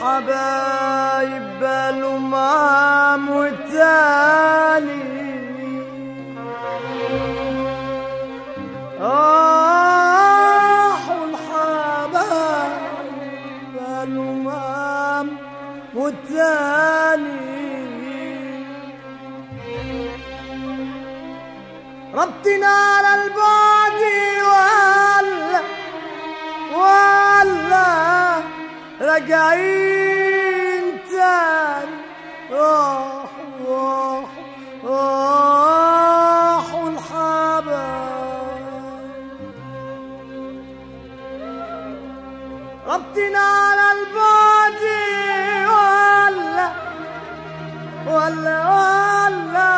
الحبايب بالوا معام والتاني راحوا الحبايب بالوا معام والتاني ربطنا على البعد ولا ولا راجعين تاني راحوا راحوا راحوا الحبايب ربطنا على البعد ولا ولا ولا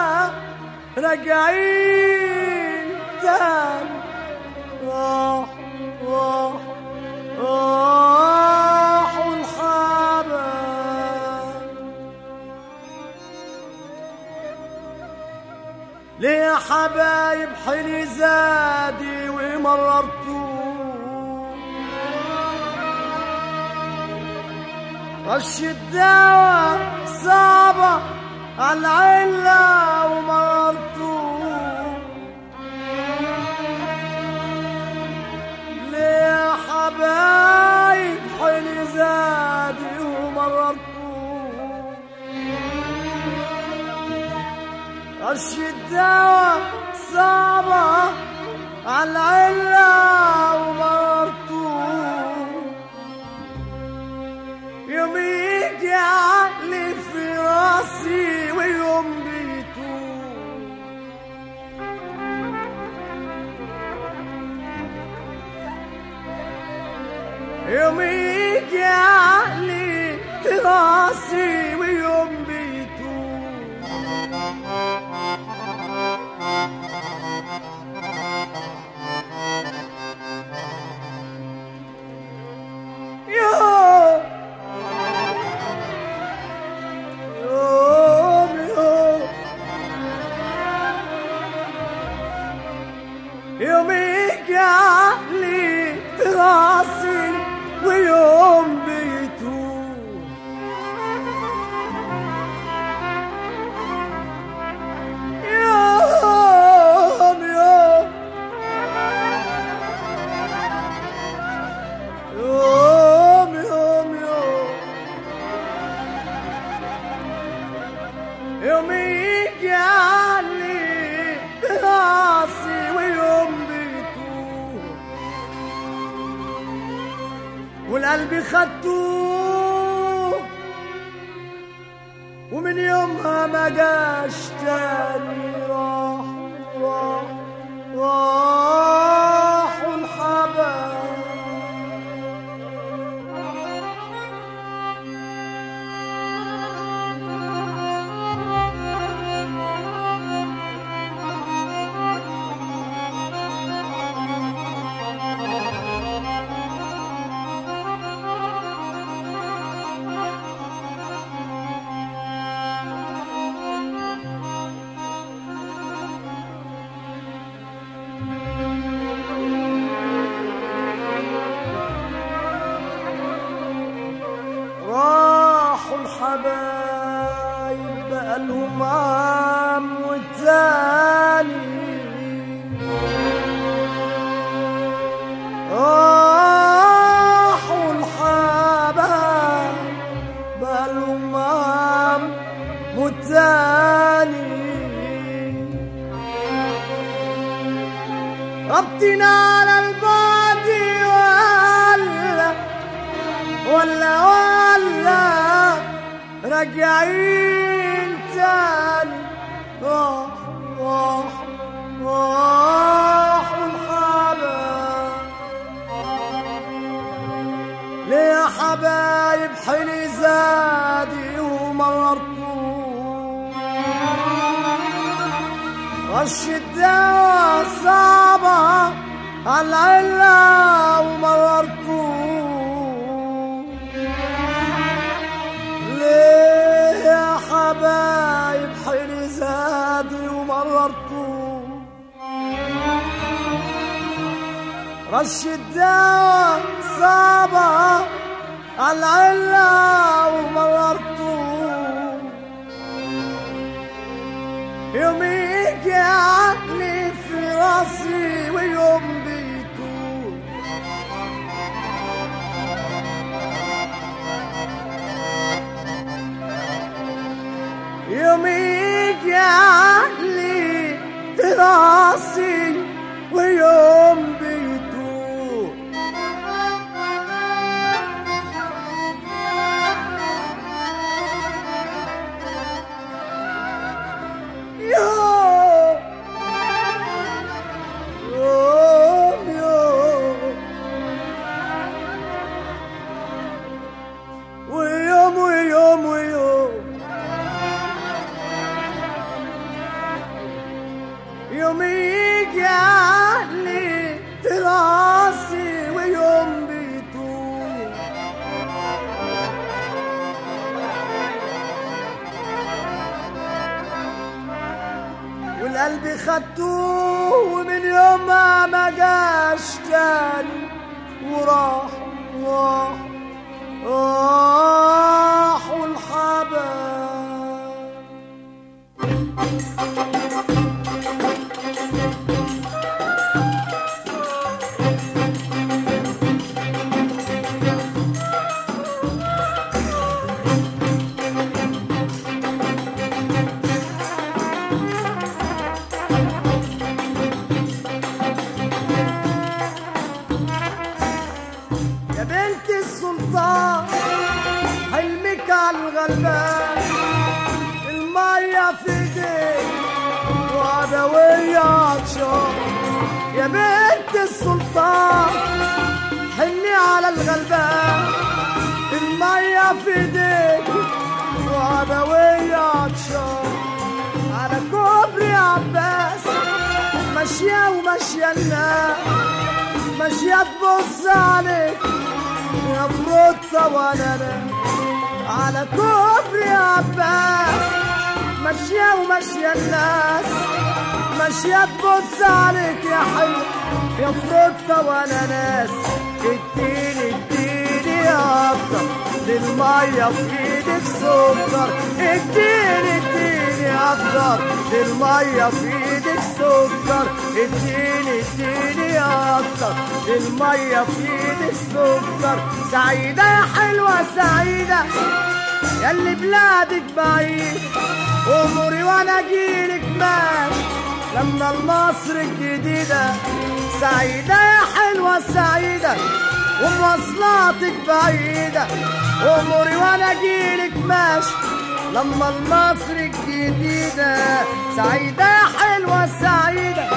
راجعين تاني راح راح راحوا الحبايب ليه يا حبايب حلي زادي ومررتوه رش الدواء صعبة على العلة ومررتوه ليه يا حبايب حلي زادي ومررتوه رش الدواء صعبة على العلة ومررتوه يوم يجي عقلي في راسي ويوم بيتوه يوم يجي عقلي في راسي ويوم بيتوه يوم يوم يوم يوم يجي عقلي في راسي ويوم بيتوه يوم يوم يوم يوم يوم يوم يجي علي براسي ويوم بيتوه والقلب خدتوه ومن يومها ما جاش تاني راح راح راحوا الحبايب راحوا الحبايب بقالهم عام والتاني راحوا الحبايب بقالهم عام والتاني ربطنا على البعد ولا ولا ولا راجعين تاني راح راح راحوا الحبايب ليه يا حبايب حلي زادي ومررتوه رش الدواء صعبة على العلة ومررتوه ليه يا حبايب حلي زادي ومررتوه رش الدواء صعبة العلة ومررته يوم يجي عقلي في راسي ويوم بيتوه يوم يجي عقلي في راسي ويوم بيتوه يوم يوم يوم ويوم ويوم ويوم يوم يجي عقلي في راسي ويوم بيتوه والقلب خدتوه ومن يومها ما جاش تاني وراح راح راح والحباب يا بنت السلطان حلمك على الغلبان المية في ايديك وعدوية عطشان يا بنت السلطان حلي على الغلبان المية في ايديك وعدوية عطشان على كوبري عباس ماشية وماشية الناس ماشية تبص عليك يا فروتة وانا أنا على كوبري عباس ماشية وماشية الناس ماشية تبص عليك يا حلو يا فروتة وانا ناس اديني اديني اكتر للمية في ايدك سكر اديني اديني اكتر للمية في ايدك سكر اديني اديني اكتر للمية في ايدك سكر سعيدة يا حلوة سعيدة ياللي بلادك بعيد اموري وانا اجيلك ماشي لما المصر الجديدة سعيدة يا حلوة سعيدة ومواصلاتك بعيدة اموري وانا اجيلك ماشي لما المصر الجديدة سعيدة يا حلوة سعيدة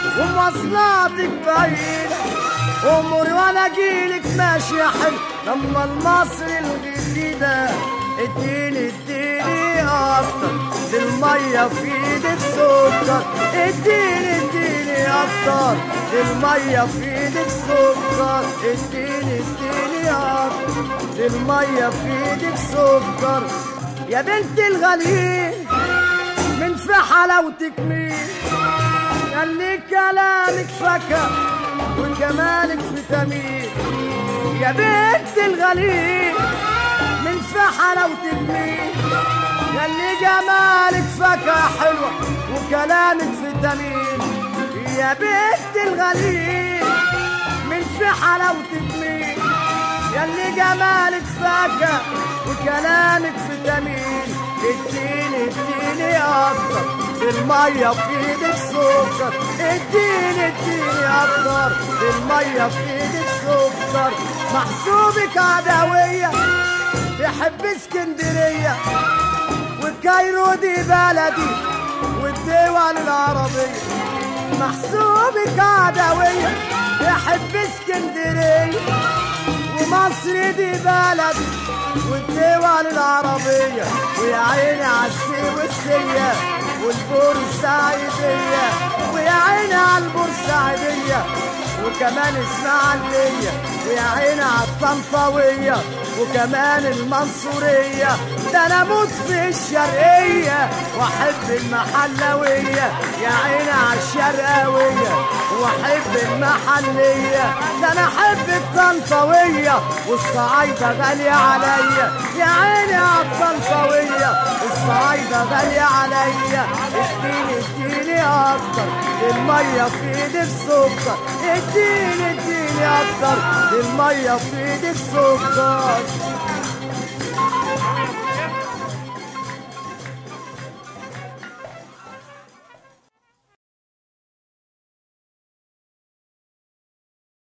ومواصلاتك بعيدة اموري وانا اجيلك ماشي يا حلو لما المصر الجديدة اديني اديني اكتر للمية في ايدك سكر اديني اديني اكتر للمية في ايدك سكر اديني اديني اكتر للمية في ايدك سكر يا بنت الغاليين من في حلاوتك مين ياللي كلامك فكر وجمالك في تميل يا بنت الغاليين من في حلاوتك مين ياللي جمالك فكا حلوة وكلامك في تميل يا بنت الغاليين من في حلاوتك مين ياللي جمالك فكا وكلامك في تميل اديني اديني اكتر المية في ايدك سكر اديني اديني اكتر المية في ايدك سكر محسوبك عدوية يحب اسكندرية والكايرو دي بلدي والدول العربية محسوبك عدوية يحب اسكندرية ومصر دي بلدي والدول العربية ويا عيني عالسي والسية والبورسعيدية ويا عيني عالبورسعيدية وكمان اسماعيلية ويا عيني عالطنطاوية وكمان المنصورية ده انا اموت في الشرقية واحب المحلوية يا عيني عالشرقاوية واحب المحلية ده انا احب الطنطاوية والصعايدة غالية عليا يا عيني عالطنطاوية الصعايدة غالية عليا اديني اديني اكتر المية في ايدك سكر اديني اديني اكتر المية في ايدك سكر